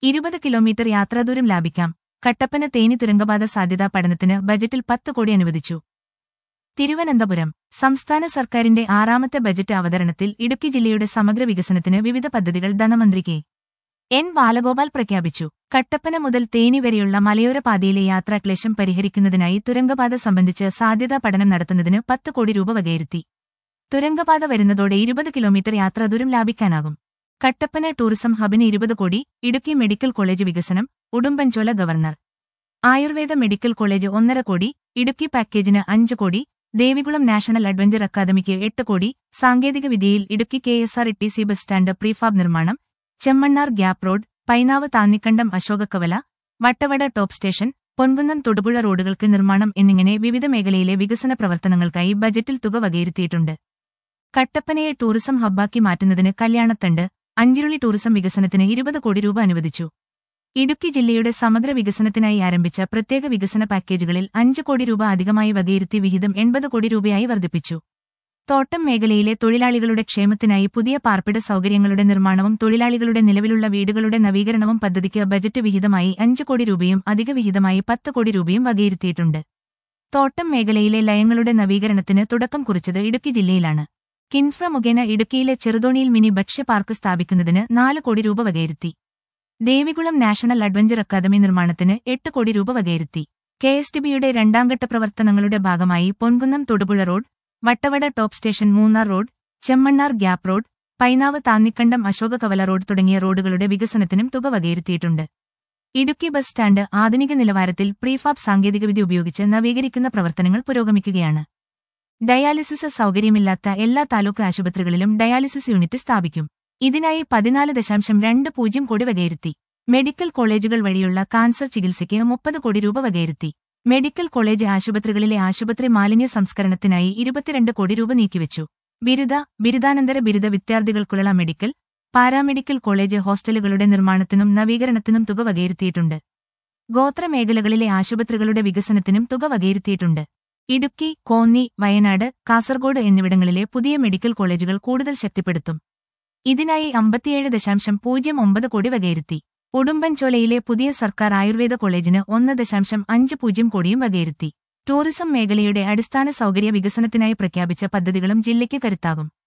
ഇരുപത് കിലോമീറ്റർ യാത്രാദൂരം ലാഭിക്കാം കട്ടപ്പന തേനി തുരങ്കപാത സാധ്യതാ പഠനത്തിന് ബജറ്റിൽ പത്ത് കോടി അനുവദിച്ചു തിരുവനന്തപുരം സംസ്ഥാന സർക്കാരിന്റെ ആറാമത്തെ ബജറ്റ് അവതരണത്തിൽ ഇടുക്കി ജില്ലയുടെ സമഗ്ര വികസനത്തിന് വിവിധ പദ്ധതികൾ ധനമന്ത്രി കെ എൻ ബാലഗോപാൽ പ്രഖ്യാപിച്ചു കട്ടപ്പന മുതൽ തേനി വരെയുള്ള മലയോര പാതയിലെ യാത്രാക്ലേശം പരിഹരിക്കുന്നതിനായി തുരങ്കപാത സംബന്ധിച്ച് സാധ്യതാ പഠനം നടത്തുന്നതിന് പത്ത് കോടി രൂപ വകയിരുത്തി തുരങ്കപാത വരുന്നതോടെ ഇരുപത് കിലോമീറ്റർ യാത്രാദൂരം ലാഭിക്കാനാകും കട്ടപ്പന ടൂറിസം ഹബിന് ഇരുപത് കോടി ഇടുക്കി മെഡിക്കൽ കോളേജ് വികസനം Udumbanchola government Ayurveda medical college ഒന്നര കോടി ഇടുക്കി പാക്കേജിന് അഞ്ച് കോടി ദേവികുളം നാഷണൽ അഡ്വഞ്ചർ അക്കാദമിക്ക് എട്ട് കോടി സാങ്കേതികവിദ്യയിൽ Idukki K S R T C bus stand prefab നിർമ്മാണം Chemmannar gap road Painavu Thannikandam Ashokakavala Vattavada top station Ponkunnam Thodupuzha റോഡുകൾക്ക് നിർമ്മാണം എന്നിങ്ങനെ വിവിധ മേഖലയിലെ വികസന പ്രവർത്തനങ്ങൾക്കായി ബജറ്റിൽ തുക വകയിരുത്തിയിട്ടുണ്ട് കട്ടപ്പനയെ ടൂറിസം ഹബ്ബാക്കി മാറ്റുന്നതിന് കല്യാണത്തണ്ട് അഞ്ചിരുളി ടൂറിസം വികസനത്തിന് ഇരുപത് കോടി രൂപ അനുവദിച്ചു ഇടുക്കി ജില്ലയുടെ സമഗ്ര വികസനത്തിനായി ആരംഭിച്ച പ്രത്യേക വികസന പാക്കേജുകളിൽ അഞ്ച് കോടി രൂപ അധികമായി വകയിരുത്തി വിഹിതം എൺപത് കോടി രൂപയായി വർദ്ധിപ്പിച്ചു തോട്ടം മേഖലയിലെ തൊഴിലാളികളുടെ ക്ഷേമത്തിനായി പുതിയ പാർപ്പിട സൗകര്യങ്ങളുടെ നിർമ്മാണവും തൊഴിലാളികളുടെ നിലവിലുള്ള വീടുകളുടെ നവീകരണവും പദ്ധതിക്ക് ബജറ്റ് വിഹിതമായി അഞ്ച് കോടി രൂപയും അധിക വിഹിതമായി പത്ത് കോടി രൂപയും വകയിരുത്തിയിട്ടുണ്ട് തോട്ടം മേഖലയിലെ ലയങ്ങളുടെ നവീകരണത്തിന് തുടക്കം കുറിച്ചത് ഇടുക്കി ജില്ലയിലാണ് കിൻഫ്ര മുഖേന ഇടുക്കിയിലെ ചെറുതോണിയിൽ മിനി ഭക്ഷ്യ പാർക്ക് സ്ഥാപിക്കുന്നതിന് നാല് കോടി രൂപ വകയിരുത്തി ദേവികുളം നാഷണൽ അഡ്വഞ്ചർ അക്കാദമി നിർമ്മാണത്തിന് എട്ട് കോടി രൂപ വകയിരുത്തി കെ എസ് ടി ബിയുടെ രണ്ടാംഘട്ട പ്രവർത്തനങ്ങളുടെ ഭാഗമായി Ponkunnam Thodupuzha road Vattavada top station Munnar road Chemmannar gap road Painavu Thannikandam Ashoka Kavala road തുടങ്ങിയ റോഡുകളുടെ വികസനത്തിനും തുക വകയിരുത്തിയിട്ടുണ്ട് ഇടുക്കി ബസ് സ്റ്റാൻഡ് ആധുനിക നിലവാരത്തിൽ പ്രീഫാബ് സാങ്കേതികവിദ്യ ഉപയോഗിച്ച് നവീകരിക്കുന്ന പ്രവർത്തനങ്ങൾ പുരോഗമിക്കുകയാണ് ഡയാലിസിസ് സൗകര്യമില്ലാത്ത എല്ലാ താലൂക്ക് ആശുപത്രികളിലും ഡയാലിസിസ് യൂണിറ്റ് സ്ഥാപിക്കും ഇതിനായി പതിനാല് ദശാംശം രണ്ട് പൂജ്യം കോടി വകയിരുത്തി മെഡിക്കൽ കോളേജുകൾ വഴിയുള്ള കാൻസർ ചികിത്സയ്ക്ക് മുപ്പത് കോടി രൂപ വകയിരുത്തി മെഡിക്കൽ കോളേജ് ആശുപത്രികളിലെ ആശുപത്രി മാലിന്യ സംസ്കരണത്തിനായി ഇരുപത്തിരണ്ട് കോടി രൂപ നീക്കിവച്ചു ബിരുദ ബിരുദാനന്തര ബിരുദ വിദ്യാർത്ഥികൾക്കുള്ള മെഡിക്കൽ പാരാമെഡിക്കൽ കോളേജ് ഹോസ്റ്റലുകളുടെ നിർമ്മാണത്തിനും നവീകരണത്തിനും തുക വകയിരുത്തിയിട്ടുണ്ട് ഗോത്രമേഖലകളിലെ ആശുപത്രികളുടെ വികസനത്തിനും തുക വകയിരുത്തിയിട്ടുണ്ട് ഇടുക്കി കോന്നി വയനാട് കാസർഗോഡ് എന്നിവിടങ്ങളിലെ പുതിയ മെഡിക്കൽ കോളേജുകൾ കൂടുതൽ ശക്തിപ്പെടുത്തും ഇതിനായി അമ്പത്തിയേഴ് ദശാംശം പൂജ്യം ഒമ്പത് കോടി വകയിരുത്തി ഉടുമ്പൻചോലയിലെ പുതിയ സർക്കാർ ആയുർവേദ കോളേജിന് ഒന്ന് ദശാംശം അഞ്ച് പൂജ്യം കോടിയും വകയിരുത്തി ടൂറിസം മേഖലയുടെ അടിസ്ഥാന സൗകര്യ വികസനത്തിനായി പ്രഖ്യാപിച്ച പദ്ധതികളും ജില്ലയ്ക്ക് കരുത്താകും